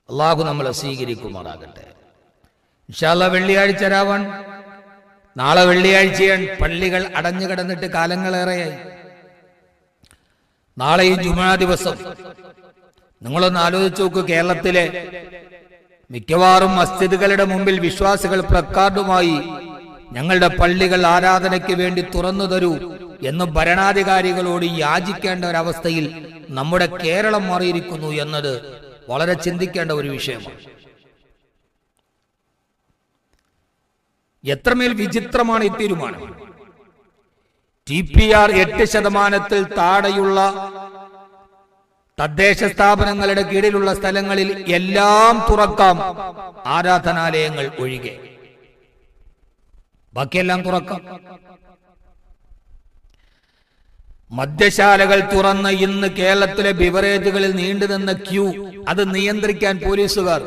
അള്ളാഹു നമ്മളെ സ്വീകരിക്കുമാറാകട്ടെ ഇൻഷാല്ല വെള്ളിയാഴ്ച രാവൺ നാളെ വെള്ളിയാഴ്ചയാണ് പള്ളികൾ അടഞ്ഞു കിടന്നിട്ട് കാലങ്ങളേറെയായി നാളെ ഈ ജുമാ ദിവസം നിങ്ങളൊന്ന് ആലോചിച്ച് നോക്കൂ കേരളത്തിലെ മിക്കവാറും മസ്ജിദുകളുടെ മുമ്പിൽ വിശ്വാസികൾ പ്ലക്കാർഡുമായി ഞങ്ങളുടെ പള്ളികൾ ആരാധനയ്ക്ക് വേണ്ടി തുറന്നു തരൂ എന്ന് ഭരണാധികാരികളോട് യാചിക്കേണ്ട ഒരവസ്ഥയിൽ നമ്മുടെ കേരളം മാറിയിരിക്കുന്നു എന്നത് വളരെ ചിന്തിക്കേണ്ട ഒരു വിഷയമാണ് എത്രമേൽ വിചിത്രമാണ് ഈ തീരുമാനം ടി പി ആർ എട്ട് ശതമാനത്തിൽ താഴെയുള്ള തദ്ദേശ സ്ഥാപനങ്ങളുടെ കീഴിലുള്ള സ്ഥലങ്ങളിൽ എല്ലാം തുറക്കാം ആരാധനാലയങ്ങൾ ഒഴികെ ബാക്കിയെല്ലാം തുറക്കാം മദ്യശാലകൾ തുറന്ന് ഇന്ന് കേരളത്തിലെ ബിവറേജുകളിൽ നീണ്ടുനിന്ന ക്യൂ അത് നിയന്ത്രിക്കാൻ പോലീസുകാർ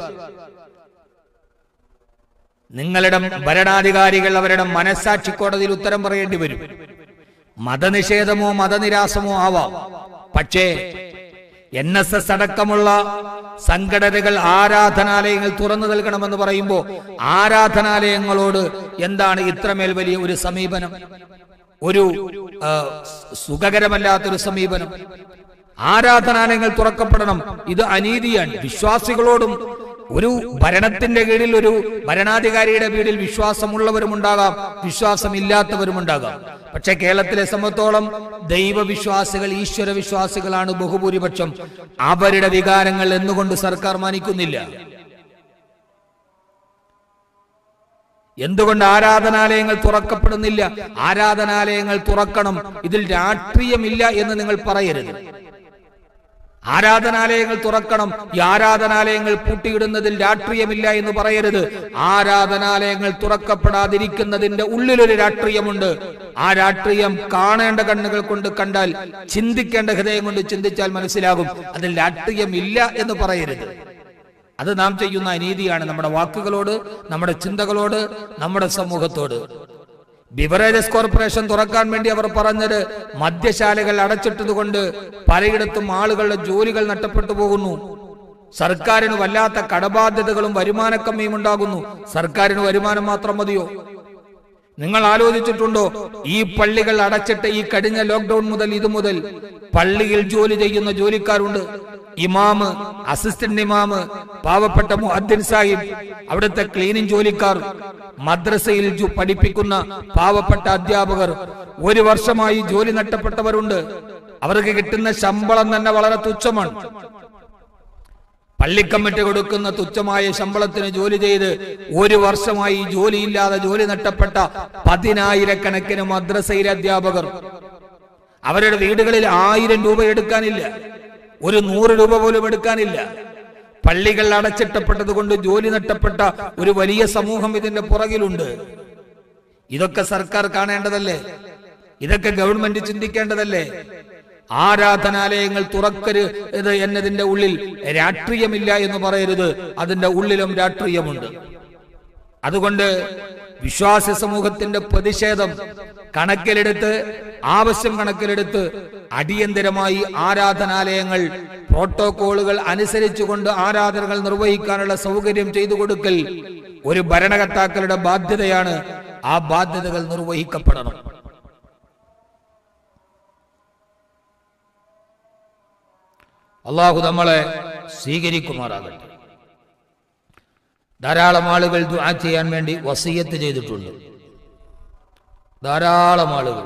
നിങ്ങളുടെ ഭരണാധികാരികൾ അവരുടെ മനസാക്ഷി കോടതിയിൽ ഉത്തരം പറയേണ്ടി വരും മതനിഷേധമോ മതനിരാസമോ ആവാം പക്ഷേ എൻ എസ് എസ് അടക്കമുള്ള സംഘടനകൾ ആരാധനാലയങ്ങൾ തുറന്നു നൽകണമെന്ന് പറയുമ്പോൾ ആരാധനാലയങ്ങളോട് എന്താണ് ഇത്രമേൽ വലിയ ഒരു സമീപനം ഒരു ആ, സുഖകരമല്ലാത്തൊരു സമീപനം ആരാധനാലയങ്ങൾ തുറക്കപ്പെടണം ഇത് അനീതിയാണ് വിശ്വാസികളോടും ഒരു ഭരണത്തിന്റെ കീഴിൽ ഒരു ഭരണാധികാരിയുടെ കീഴിൽ വിശ്വാസമുള്ളവരുമുണ്ടാകാം വിശ്വാസമില്ലാത്തവരുമുണ്ടാകാം പക്ഷെ കേരളത്തിലെ സംബന്ധിച്ചോളം ദൈവവിശ്വാസികൾ ഈശ്വര വിശ്വാസികളാണ് ബഹുഭൂരിപക്ഷം അവരുടെ വികാരങ്ങൾ എന്നുകൊണ്ട് സർക്കാർ മാനിക്കുന്നില്ല എന്തുകൊണ്ട് ആരാധനാലയങ്ങൾ തുറക്കപ്പെടുന്നില്ല ആരാധനാലയങ്ങൾ തുറക്കണം ഇതിൽ രാഷ്ട്രീയമില്ല എന്ന് നിങ്ങൾ പറയരുത് ആരാധനാലയങ്ങൾ തുറക്കണം ഈ ആരാധനാലയങ്ങൾ പൂട്ടിയിടുന്നതിൽ രാഷ്ട്രീയമില്ല എന്ന് പറയരുത് ആരാധനാലയങ്ങൾ തുറക്കപ്പെടാതിരിക്കുന്നതിന്റെ ഉള്ളിലൊരു രാഷ്ട്രീയമുണ്ട് ആ രാഷ്ട്രീയം കാണേണ്ട കണ്ണുകൾ കൊണ്ട് കണ്ടാൽ ചിന്തിക്കേണ്ട ഹൃദയം കൊണ്ട് ചിന്തിച്ചാൽ മനസ്സിലാകും അതിൽ രാഷ്ട്രീയമില്ല എന്ന് പറയരുത് അത് നാം ചെയ്യുന്ന അനീതിയാണ് നമ്മുടെ വാക്കുകളോട് നമ്മുടെ ചിന്തകളോട് നമ്മുടെ സമൂഹത്തോട് ബിവറേജസ് കോർപ്പറേഷൻ തുറക്കാൻ വേണ്ടി അവർ പറഞ്ഞത് മദ്യശാലകൾ അടച്ചിട്ടതുകൊണ്ട് പലയിടത്തും ആളുകളുടെ ജോലികൾ നഷ്ടപ്പെട്ടു പോകുന്നു സർക്കാരിന് വല്ലാത്ത കടബാധ്യതകളും വരുമാനക്കമ്മിയും ഉണ്ടാകുന്നു സർക്കാരിന് വരുമാനം മാത്രം മതിയോ നിങ്ങൾ ആലോചിച്ചിട്ടുണ്ടോ ഈ പള്ളികൾ അടച്ചിട്ട് ഈ കഴിഞ്ഞ ലോക്ക്ഡൌൺ മുതൽ ഇത് മുതൽ പള്ളിയിൽ ജോലി ചെയ്യുന്ന ജോലിക്കാരുണ്ട് ഇമാമ് അസിസ്റ്റന്റ് ഇമാമ് പാവപ്പെട്ട മുഹദ്ദിൻ സാഹിബ് അവിടുത്തെ ക്ലീനിങ് ജോലിക്കാർ മദ്രസയിൽ ജു- പഠിപ്പിക്കുന്ന പാവപ്പെട്ട അധ്യാപകർ ഒരു വർഷമായി ജോലി നഷ്ടപ്പെട്ടവരുണ്ട് അവർക്ക് കിട്ടുന്ന ശമ്പളം തന്നെ വളരെ തുച്ഛമാണ് പള്ളിക്കമ്മിറ്റി കൊടുക്കുന്ന തുച്ഛമായ ശമ്പളത്തിന് ജോലി ചെയ്ത് ഒരു വർഷമായി ജോലിയില്ലാതെ ജോലി നഷ്ടപ്പെട്ട പതിനായിരക്കണക്കിന് മദ്രസയിലെ അധ്യാപകർ അവരുടെ വീടുകളിൽ ആയിരം രൂപ എടുക്കാനില്ല ഒരു നൂറ് രൂപ പോലും എടുക്കാനില്ല പള്ളികൾ അടച്ചിട്ടപ്പെട്ടത് കൊണ്ട് ജോലി നഷ്ടപ്പെട്ട ഒരു വലിയ സമൂഹം ഇതിന്റെ പുറകിലുണ്ട് ഇതൊക്കെ സർക്കാർ കാണേണ്ടതല്ലേ ഇതൊക്കെ ഗവൺമെന്റ് ചിന്തിക്കേണ്ടതല്ലേ ആരാധനാലയങ്ങൾ തുറക്കരുത് എന്നതിന്റെ ഉള്ളിൽ രാഷ്ട്രീയമില്ല എന്ന് പറയരുത് അതിന്റെ ഉള്ളിലും രാഷ്ട്രീയമുണ്ട് അതുകൊണ്ട് വിശ്വാസ സമൂഹത്തിന്റെ പ്രതിഷേധം കണക്കിലെടുത്ത് ആവശ്യം കണക്കിലെടുത്ത് അടിയന്തരമായി ആരാധനാലയങ്ങൾ പ്രോട്ടോകോളുകൾ അനുസരിച്ചുകൊണ്ട് ആരാധനകൾ നിർവഹിക്കാനുള്ള സൗകര്യം ചെയ്തു കൊടുക്കൽ ഒരു ഭരണകർത്താക്കളുടെ ബാധ്യതയാണ് ആ ബാധ്യതകൾ നിർവഹിക്കപ്പെടണം അള്ളാഹു നമ്മളെ സ്വീകരിക്കുമാറാകട്ടെ ധാരാളം ആളുകൾ ദുആ ചെയ്യാൻ വേണ്ടി വസീയത്ത് ചെയ്തിട്ടുണ്ട് ധാരാളം ആളുകൾ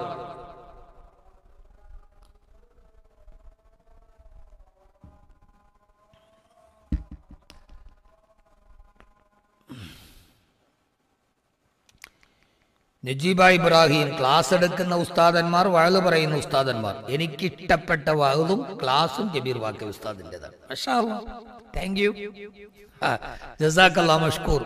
നജീബ ഇബ്രാഹിം ക്ലാസ് എടുക്കുന്ന ഉസ്താദന്മാർ വഴല് പറയുന്ന ഉസ്താദന്മാർ എനിക്കിഷ്ടപ്പെട്ട വഴുതും ക്ലാസും ജബീർ വാക്കി ഉസ്താദിൻ്റെതാണ് താങ്ക് യു ജസാക്കല്ലാ മഷ്കൂർ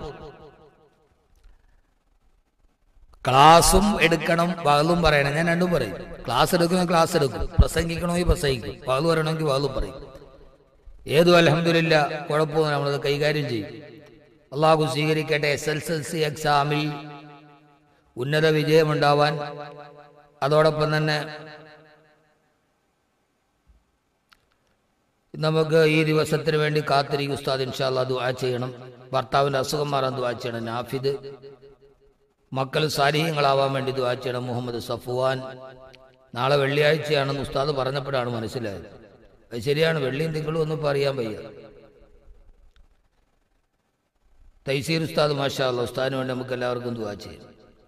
ക്ലാസും എടുക്കണം വകലും പറയണം ഞാൻ രണ്ടും പറയും ക്ലാസ് എടുക്കുമെങ്കിൽ ക്ലാസ് എടുക്കും പ്രസംഗിക്കണമെങ്കിൽ പ്രസംഗിക്കും വകല് പറയണമെങ്കിൽ വകലും പറയും ഏതും അലഹമില്ല കുഴപ്പമൊന്നും നമ്മളത് കൈകാര്യം ചെയ്യും അള്ളാഹു സ്വീകരിക്കട്ടെ എസ് എൽ എൽ സി എക്സാമിൽ ഉന്നത വിജയമുണ്ടാവാൻ അതോടൊപ്പം തന്നെ നമുക്ക് ഈ ദിവസത്തിന് വേണ്ടി കാത്തിരിക്കും ഉസ്താദ് ഇൻഷാല്ല ദുആ ചെയ്യണം ഭർത്താവിന്റെ അസുഖം മാറാൻ ദുആ ചെയ്യണം നാഫിദ് മക്കൾ സാരീഹ്യങ്ങളാവാൻ വേണ്ടി ദുആ ചെയ്യണം മുഹമ്മദ് സഫുവാൻ നാളെ വെള്ളിയാഴ്ചയാണെന്ന് ഉസ്താദ് പറഞ്ഞപ്പോഴാണ് മനസ്സിലായത് അത് ശരിയാണ് വെള്ളിയും തിങ്കളും ഒന്നും ഇപ്പം അറിയാൻ വയ്യ തൈസീർ ഉസ്താദ് മാഷാ അല്ലാ ഉസ്താദിന് വേണ്ടി നമുക്ക് എല്ലാവർക്കും ദുആ ചെയ്യാം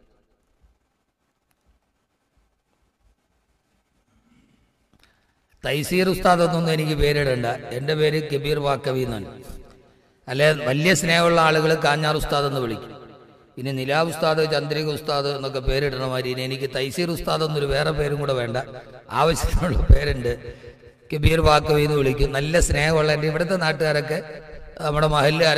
തൈസീർ ഉസ്താദ് എന്നൊന്നും എനിക്ക് പേരിടണ്ട എൻ്റെ പേര് കബീർ വാക്കവി എന്നാണ് അല്ലെ വലിയ സ്നേഹമുള്ള ആളുകൾ കാഞ്ഞാർ ഉസ്താദ് എന്ന് വിളിക്കും ഇനി നിലാവ് ഉസ്താദ് ചന്ദ്രിക ഉസ്താദ് എന്നൊക്കെ പേരിടണ മാതിരി ഇനി എനിക്ക് തൈസീർ ഉസ്താദ് എന്നൊരു വേറെ പേരും കൂടെ വേണ്ട ആവശ്യത്തിനുള്ള പേരുണ്ട് കബീർ വാക്കവി എന്ന് വിളിക്കും നല്ല സ്നേഹമുള്ള എൻ്റെ ഇവിടുത്തെ നാട്ടുകാരൊക്കെ നമ്മുടെ മഹല്ലുകാരൊക്കെ